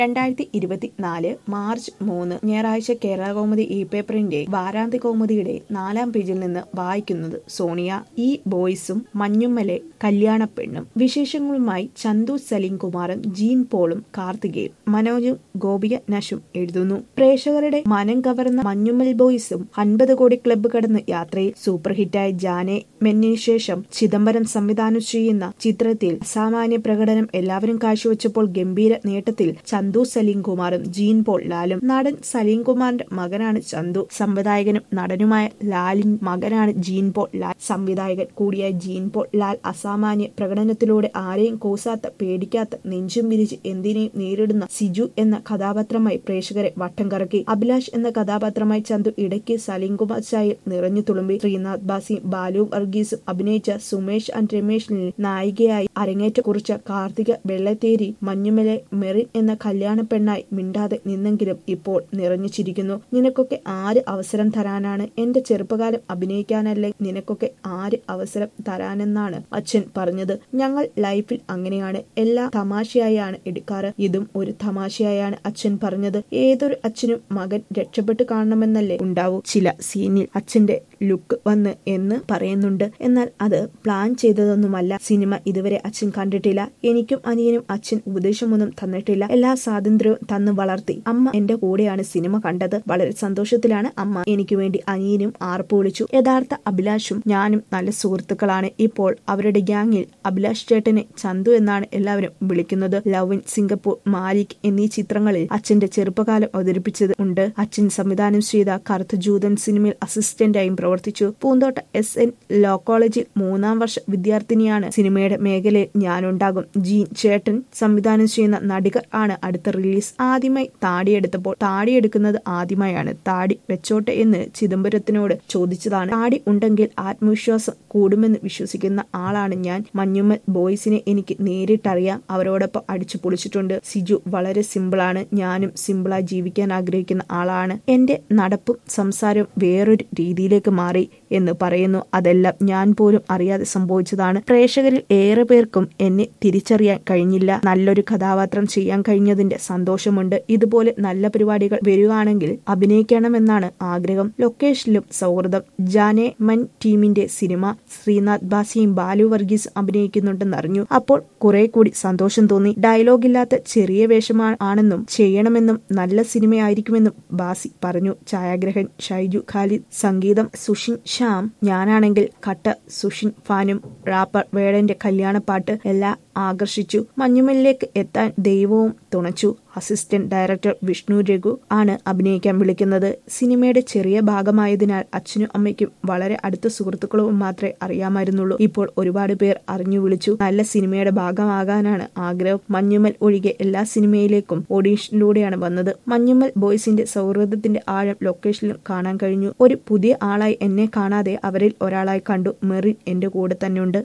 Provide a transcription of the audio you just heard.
രണ്ടായിരത്തി ഇരുപത്തിനാല് മാർച്ച് മൂന്ന് ഞായറാഴ്ച കേരള കൗമുദി ഇ പേപ്പറിന്റെ വാരാന്ത്യ കൗമുദിയുടെ നാലാം പേജിൽ നിന്ന് വായിക്കുന്നത് സോണിയ ഈ ബോയ്സും മഞ്ഞുമ്മലെ കല്യാണപ്പെണ്ണും വിശേഷങ്ങളുമായി ചന്തു സലീം കുമാറും ജീൻ പോളും കാർത്തികയും മനോജും ഗോപിക നഷും എഴുതുന്നു പ്രേക്ഷകരുടെ മനം കവർന്ന മഞ്ഞുമ്മൽ ബോയ്സും അൻപത് കോടി ക്ലബ്ബ് കടന്ന് യാത്രയിൽ സൂപ്പർ ഹിറ്റായ ജാനെ മെന്നിന് ശേഷം ചിദംബരം സംവിധാനം ചെയ്യുന്ന ചിത്രത്തിൽ അസാമാന്യ പ്രകടനം എല്ലാവരും കാഴ്ചവെച്ചപ്പോൾ ഗംഭീര നേട്ടത്തിൽ ചന്തു സലീം കുമാറും ജീൻ പോൾ ലാലും നടൻ സലീം കുമാറിന്റെ മകനാണ് ചന്തു സംവിധായകനും നടനുമായ ലാലിൻ മകനാണ് ജീൻ പോൾ ലാൽ സംവിധായകൻ കൂടിയായ ജീൻ പോൾ ലാൽ അസാമാന്യ പ്രകടനത്തിലൂടെ ആരെയും കോസാത്ത പേടിക്കാത്ത നെഞ്ചും വിരിച്ച് എന്തിനേയും നേരിടുന്ന സിജു എന്ന കഥാപാത്രമായി പ്രേക്ഷകരെ വട്ടം കറക്കി അഭിലാഷ് എന്ന കഥാപാത്രമായി ചന്തു ഇടയ്ക്ക് സലീം കുമാർ ചായയിൽ നിറഞ്ഞു തുളുമ്പി ശ്രീനാഥ് ബാസിയും ബാലു വർഗീസും അഭിനയിച്ച സുമേഷ് ആൻഡ് രമേഷിൽ നായികയായി അരങ്ങേറ്റം കുറിച്ച കാർത്തിക വെള്ളത്തേരി മഞ്ഞുമലെ മെറിൻ എന്ന കല്യാണ പെണ്ണായി മിണ്ടാതെ നിന്നെങ്കിലും ഇപ്പോൾ നിറഞ്ഞു ചിരിക്കുന്നു നിനക്കൊക്കെ ആര് അവസരം തരാനാണ് എന്റെ ചെറുപ്പകാലം അഭിനയിക്കാനല്ലേ നിനക്കൊക്കെ ആര് അവസരം തരാനെന്നാണ് അച്ഛൻ പറഞ്ഞത് ഞങ്ങൾ ലൈഫിൽ അങ്ങനെയാണ് എല്ലാ തമാശയായാണ് എടുക്കാറ് ഇതും ഒരു തമാശയായാണ് അച്ഛൻ പറഞ്ഞത് ഏതൊരു അച്ഛനും മകൻ രക്ഷപ്പെട്ട് കാണണമെന്നല്ലേ ഉണ്ടാവൂ ചില സീനിൽ അച്ഛന്റെ ലുക്ക് വന്ന് എന്ന് പറയുന്നുണ്ട് എന്നാൽ അത് പ്ലാൻ ചെയ്തതൊന്നുമല്ല സിനിമ ഇതുവരെ അച്ഛൻ കണ്ടിട്ടില്ല എനിക്കും അനിയനും അച്ഛൻ ഉപദേശമൊന്നും തന്നിട്ടില്ല എല്ലാ സ്വാതന്ത്ര്യവും തന്നു വളർത്തി അമ്മ എന്റെ കൂടെയാണ് സിനിമ കണ്ടത് വളരെ സന്തോഷത്തിലാണ് അമ്മ എനിക്ക് വേണ്ടി അനിയനും ആർപ്പ് വിളിച്ചു യഥാർത്ഥ അഭിലാഷും ഞാനും നല്ല സുഹൃത്തുക്കളാണ് ഇപ്പോൾ അവരുടെ ഗ്യാങ്ങിൽ അഭിലാഷ് ചേട്ടനെ ചന്തു എന്നാണ് എല്ലാവരും വിളിക്കുന്നത് ലവ് ഇൻ സിംഗപ്പൂർ മാലിക് എന്നീ ചിത്രങ്ങളിൽ അച്ഛന്റെ ചെറുപ്പകാലം അവതരിപ്പിച്ചത് ഉണ്ട് അച്ഛൻ സംവിധാനം ചെയ്ത കറുത്ത ജൂതൻ സിനിമയിൽ അസിസ്റ്റന്റായും പ്രവർത്തിച്ചു പൂന്തോട്ട എസ് എൻ ലോ കോളേജിൽ മൂന്നാം വർഷ വിദ്യാർത്ഥിനിയാണ് സിനിമയുടെ മേഖലയിൽ ഞാനുണ്ടാകും ജീൻ ചേട്ടൻ സംവിധാനം ചെയ്യുന്ന നടികർ ആണ് അടുത്ത റിലീസ് ആദ്യമായി താടിയെടുത്തപ്പോൾ താടിയെടുക്കുന്നത് ആദ്യമായാണ് താടി വെച്ചോട്ടെ എന്ന് ചിദംബരത്തിനോട് ചോദിച്ചതാണ് താടി ഉണ്ടെങ്കിൽ ആത്മവിശ്വാസം കൂടുമെന്ന് വിശ്വസിക്കുന്ന ആളാണ് ഞാൻ മഞ്ഞുമ്മൽ ബോയ്സിനെ എനിക്ക് നേരിട്ടറിയാം അവരോടൊപ്പം അടിച്ചു പൊളിച്ചിട്ടുണ്ട് സിജു വളരെ സിമ്പിളാണ് ഞാനും സിമ്പിളായി ജീവിക്കാൻ ആഗ്രഹിക്കുന്ന ആളാണ് എന്റെ നടപ്പും സംസാരവും വേറൊരു രീതിയിലേക്ക് മാറി എന്ന് പറയുന്നു അതെല്ലാം ഞാൻ പോലും അറിയാതെ സംഭവിച്ചതാണ് പ്രേക്ഷകരിൽ ഏറെ പേർക്കും എന്നെ തിരിച്ചറിയാൻ കഴിഞ്ഞില്ല നല്ലൊരു കഥാപാത്രം ചെയ്യാൻ കഴിഞ്ഞതിന്റെ സന്തോഷമുണ്ട് ഇതുപോലെ നല്ല പരിപാടികൾ വരികയാണെങ്കിൽ അഭിനയിക്കണമെന്നാണ് ആഗ്രഹം ലൊക്കേഷനിലും സൗഹൃദം ജാനെ മൻ ടീമിന്റെ സിനിമ ശ്രീനാഥ് ബാസിയും ബാലു വർഗീസ് അഭിനയിക്കുന്നുണ്ടെന്ന് അറിഞ്ഞു അപ്പോൾ കുറെ കൂടി സന്തോഷം തോന്നി ഡയലോഗ് ഇല്ലാത്ത ചെറിയ വേഷമാണ് ആണെന്നും ചെയ്യണമെന്നും നല്ല സിനിമയായിരിക്കുമെന്നും ബാസി പറഞ്ഞു ഛായാഗ്രഹൻ ഷൈജു ഖാലിദ് സംഗീതം സുഷിൻ ശ്യാം ഞാനാണെങ്കിൽ കട്ട സുഷിൻ ഫാനും റാപ്പർ വേടന്റെ കല്യാണപ്പാട്ട് എല്ലാം ആകർഷിച്ചു മഞ്ഞുമലിലേക്ക് എത്താൻ ദൈവവും തുണച്ചു അസിസ്റ്റന്റ് ഡയറക്ടർ വിഷ്ണു രഘു ആണ് അഭിനയിക്കാൻ വിളിക്കുന്നത് സിനിമയുടെ ചെറിയ ഭാഗമായതിനാൽ അച്ഛനും അമ്മയ്ക്കും വളരെ അടുത്ത സുഹൃത്തുക്കളും മാത്രമേ അറിയാമായിരുന്നുള്ളൂ ഇപ്പോൾ ഒരുപാട് പേർ അറിഞ്ഞു വിളിച്ചു നല്ല സിനിമയുടെ ഭാഗമാകാനാണ് ആഗ്രഹം മഞ്ഞുമൽ ഒഴികെ എല്ലാ സിനിമയിലേക്കും ഓഡീഷനിലൂടെയാണ് വന്നത് മഞ്ഞുമൽ ബോയ്സിന്റെ സൗഹൃദത്തിന്റെ ആഴം ലൊക്കേഷനിലും കാണാൻ കഴിഞ്ഞു ഒരു പുതിയ ആളായി എന്നെ കാണാതെ അവരിൽ ഒരാളായി കണ്ടു മെറിൻ എന്റെ കൂടെ തന്നെയുണ്ട്